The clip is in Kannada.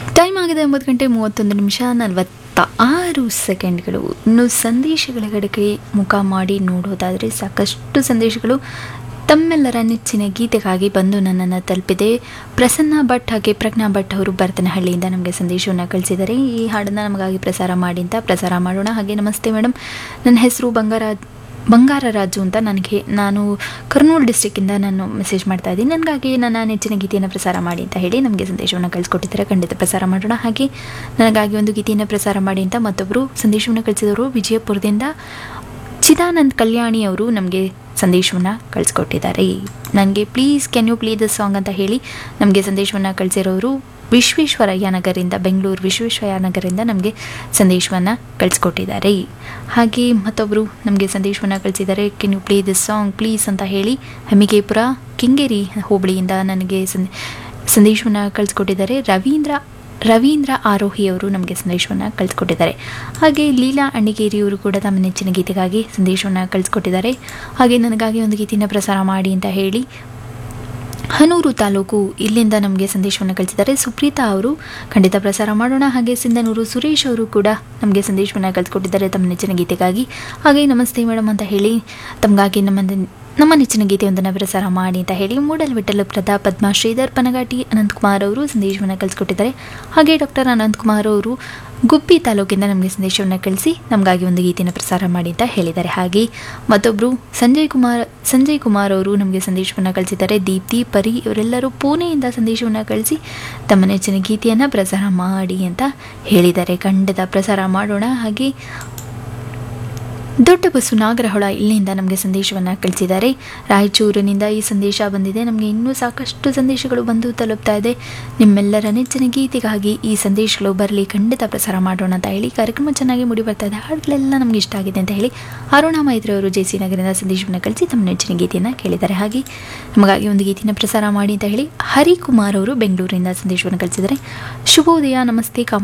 ಟೈಮ್ ಆಗಿದೆ ಒಂಬತ್ತು ಗಂಟೆ ಮೂವತ್ತೊಂದು ನಿಮಿಷ ನಲವತ್ತ ಆರು ಸೆಕೆಂಡ್ಗಳು ಇನ್ನು ಸಂದೇಶಗಳ ಕಡೆಗೆ ಮುಖ ಮಾಡಿ ನೋಡೋದಾದರೆ ಸಾಕಷ್ಟು ಸಂದೇಶಗಳು ತಮ್ಮೆಲ್ಲರ ನೆಚ್ಚಿನ ಗೀತೆಗಾಗಿ ಬಂದು ನನ್ನನ್ನು ತಲುಪಿದೆ ಪ್ರಸನ್ನ ಭಟ್ ಹಾಗೆ ಪ್ರಜ್ಞಾ ಭಟ್ ಅವರು ಭರತನಹಳ್ಳಿಯಿಂದ ನಮಗೆ ಸಂದೇಶವನ್ನು ಕಳಿಸಿದ್ದಾರೆ ಈ ಹಾಡನ್ನು ನಮಗಾಗಿ ಪ್ರಸಾರ ಮಾಡಿ ಅಂತ ಪ್ರಸಾರ ಮಾಡೋಣ ಹಾಗೆ ನಮಸ್ತೆ ಮೇಡಮ್ ನನ್ನ ಹೆಸರು ಬಂಗಾರಾಜ್ ಬಂಗಾರ ರಾಜು ಅಂತ ನನಗೆ ನಾನು ಕರ್ನೂಲ್ ಡಿಸ್ಟಿಕ್ಕಿಂದ ನಾನು ಮೆಸೇಜ್ ಮಾಡ್ತಾ ಇದ್ದೀನಿ ನನಗಾಗಿ ನನ್ನ ನೆಚ್ಚಿನ ಗೀತೆಯನ್ನು ಪ್ರಸಾರ ಮಾಡಿ ಅಂತ ಹೇಳಿ ನಮಗೆ ಸಂದೇಶವನ್ನು ಕಳಿಸ್ಕೊಟ್ಟಿದ್ದಾರೆ ಖಂಡಿತ ಪ್ರಸಾರ ಮಾಡೋಣ ಹಾಗೆ ನನಗಾಗಿ ಒಂದು ಗೀತೆಯನ್ನು ಪ್ರಸಾರ ಮಾಡಿ ಅಂತ ಮತ್ತೊಬ್ಬರು ಸಂದೇಶವನ್ನು ಕಳಿಸಿದವರು ವಿಜಯಪುರದಿಂದ ಚಿದಾನಂದ್ ಕಲ್ಯಾಣಿ ಅವರು ನಮಗೆ ಸಂದೇಶವನ್ನು ಕಳಿಸ್ಕೊಟ್ಟಿದ್ದಾರೆ ನನಗೆ please can you play the song ಅಂತ ಹೇಳಿ ನಮಗೆ ಸಂದೇಶವನ್ನು ಕಳಿಸಿರೋರು ವಿಶ್ವೇಶ್ವರಯ್ಯ ನಗರಿಂದ ಬೆಂಗಳೂರು ವಿಶ್ವೇಶ್ವರಯ್ಯ ನಗರಿಂದ ನಮಗೆ ಸಂದೇಶವನ್ನು ಕಳಿಸ್ಕೊಟ್ಟಿದ್ದಾರೆ ಹಾಗೆ ಮತ್ತೊಬ್ಬರು ನಮಗೆ ಸಂದೇಶವನ್ನು ಕಳಿಸಿದ್ದಾರೆ can you play this song please ಅಂತ ಹೇಳಿ ಹೆಮಿಗೇಪುರ ಕಿಂಗೇರಿ ಹೋಬಳಿಯಿಂದ ನನಗೆ ಸಂದೇ ಸಂದೇಶವನ್ನು ಕಳಿಸ್ಕೊಟ್ಟಿದ್ದಾರೆ ರವೀಂದ್ರ ರವೀಂದ್ರ ಆರೋಹಿ ಅವರು ನಮಗೆ ಸಂದೇಶವನ್ನು ಕಳಿಸ್ಕೊಟ್ಟಿದ್ದಾರೆ ಹಾಗೆ ಲೀಲಾ ಅಣ್ಣಿಗೇರಿಯವರು ಕೂಡ ತಮ್ಮ ನೆಚ್ಚಿನ ಗೀತೆಗಾಗಿ ಸಂದೇಶವನ್ನು ಕಳಿಸ್ಕೊಟ್ಟಿದ್ದಾರೆ ಹಾಗೆ ನನಗಾಗಿ ಒಂದು ಗೀತೆಯನ್ನು ಪ್ರಸಾರ ಮಾಡಿ ಅಂತ ಹೇಳಿ ಹನೂರು ತಾಲೂಕು ಇಲ್ಲಿಂದ ನಮಗೆ ಸಂದೇಶವನ್ನು ಕಳಿಸಿದ್ದಾರೆ ಸುಪ್ರೀತಾ ಅವರು ಖಂಡಿತ ಪ್ರಸಾರ ಮಾಡೋಣ ಹಾಗೆ ಸಿಂಧನೂರು ಸುರೇಶ್ ಅವರು ಕೂಡ ನಮಗೆ ಸಂದೇಶವನ್ನು ಕಳಿಸ್ಕೊಟ್ಟಿದ್ದಾರೆ ತಮ್ಮ ನೆಚ್ಚಿನ ಗೀತೆಗಾಗಿ ಹಾಗೆ ನಮಸ್ತೆ ಮೇಡಮ್ ಅಂತ ಹೇಳಿ ತಮಗಾಗಿ ನಮ್ಮ ನಮ್ಮ ನೆಚ್ಚಿನ ಗೀತೆಯೊಂದನ್ನು ಪ್ರಸಾರ ಮಾಡಿ ಅಂತ ಹೇಳಿ ಮೂಡಲ್ ವಿಠಲ ಪ್ರತಾಪ್ ಪದ್ಮ ಶ್ರೀಧರ್ ಪನಗಾಟಿ ಅನಂತಕುಮಾರ್ ಅವರು ಸಂದೇಶವನ್ನು ಕಳಿಸ್ಕೊಟ್ಟಿದ್ದಾರೆ ಹಾಗೆ ಡಾಕ್ಟರ್ ಅನಂತಕುಮಾರ್ ಅವರು ಗುಬ್ಬಿ ತಾಲೂಕಿಂದ ನಮಗೆ ಸಂದೇಶವನ್ನು ಕಳಿಸಿ ನಮಗಾಗಿ ಒಂದು ಗೀತೆಯನ್ನು ಪ್ರಸಾರ ಮಾಡಿ ಅಂತ ಹೇಳಿದ್ದಾರೆ ಹಾಗೆ ಮತ್ತೊಬ್ಬರು ಸಂಜಯ್ ಕುಮಾರ್ ಸಂಜಯ್ ಕುಮಾರ್ ಅವರು ನಮಗೆ ಸಂದೇಶವನ್ನು ಕಳಿಸಿದ್ದಾರೆ ದೀಪ್ತಿ ಪರಿ ಇವರೆಲ್ಲರೂ ಪುಣೆಯಿಂದ ಸಂದೇಶವನ್ನು ಕಳಿಸಿ ತಮ್ಮ ನೆಚ್ಚಿನ ಗೀತೆಯನ್ನು ಪ್ರಸಾರ ಮಾಡಿ ಅಂತ ಹೇಳಿದ್ದಾರೆ ಖಂಡಿತ ಪ್ರಸಾರ ಮಾಡೋಣ ಹಾಗೆ ದೊಡ್ಡ ಬಸ್ಸು ನಾಗರಹೊಳ ಇಲ್ಲಿಂದ ನಮಗೆ ಸಂದೇಶವನ್ನು ಕಳಿಸಿದ್ದಾರೆ ರಾಯಚೂರಿನಿಂದ ಈ ಸಂದೇಶ ಬಂದಿದೆ ನಮಗೆ ಇನ್ನೂ ಸಾಕಷ್ಟು ಸಂದೇಶಗಳು ಬಂದು ತಲುಪ್ತಾ ಇದೆ ನಿಮ್ಮೆಲ್ಲರ ನೆಚ್ಚಿನ ಗೀತೆಗಾಗಿ ಈ ಸಂದೇಶಗಳು ಬರಲಿ ಖಂಡಿತ ಪ್ರಸಾರ ಮಾಡೋಣ ಅಂತ ಹೇಳಿ ಕಾರ್ಯಕ್ರಮ ಚೆನ್ನಾಗಿ ಮೂಡಿ ಬರ್ತಾ ಇದೆ ಹಾಡುಗಳೆಲ್ಲ ನಮಗೆ ಇಷ್ಟ ಆಗಿದೆ ಅಂತ ಹೇಳಿ ಅರುಣ ಮೈತ್ರಿ ಅವರು ಜೆ ಸಿ ನಗರದಿಂದ ಸಂದೇಶವನ್ನು ಕಳಿಸಿ ತಮ್ಮ ನೆಚ್ಚಿನ ಗೀತೆಯನ್ನು ಕೇಳಿದ್ದಾರೆ ಹಾಗೆ ನಮಗಾಗಿ ಒಂದು ಗೀತೆಯನ್ನು ಪ್ರಸಾರ ಮಾಡಿ ಅಂತ ಹೇಳಿ ಹರಿಕುಮಾರ್ ಅವರು ಬೆಂಗಳೂರಿನಿಂದ ಸಂದೇಶವನ್ನು ಕಳಿಸಿದ್ದಾರೆ ಶುಭೋದಯ ನಮಸ್ತೆ ಕಾಮ